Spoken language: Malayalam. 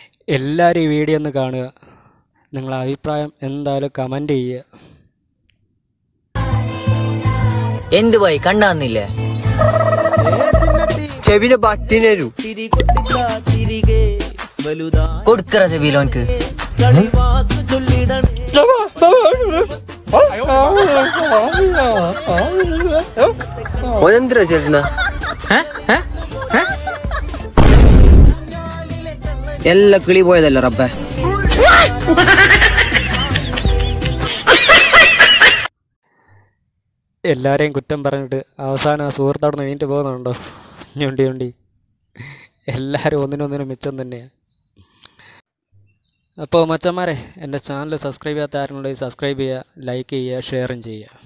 എല്ലാവരും ഈ വീഡിയോ ഒന്ന് കാണുക നിങ്ങളെ അഭിപ്രായം എന്തായാലും കമൻറ്റ് ചെയ്യുക എന്ത് പോയി കണ്ടാന്നില്ലേ ചെവിനെ പട്ടിനരു കൊടുക്കറ ചെവിയിലോൻക്ക് ഓനെന്തിനാ ചെല്ലുന്ന എല്ലാ കിളി പോയതല്ല റബ്ബേ എല്ലാവരെയും കുറ്റം പറഞ്ഞിട്ട് അവസാനം ആ സുഹൃത്ത് അവിടെ നിന്ന് എണീറ്റ് പോകുന്നുണ്ടോ ഞൊണ്ടി ഞൊണ്ടി എല്ലാവരും ഒന്നിനൊന്നിനും മിച്ചം തന്നെയാണ് അപ്പോൾ മച്ചന്മാരെ എൻ്റെ ചാനൽ സബ്സ്ക്രൈബ് ചെയ്യാത്ത ആരെങ്കിലും സബ്സ്ക്രൈബ് ചെയ്യുക ലൈക്ക് ചെയ്യുക ഷെയറും ചെയ്യുക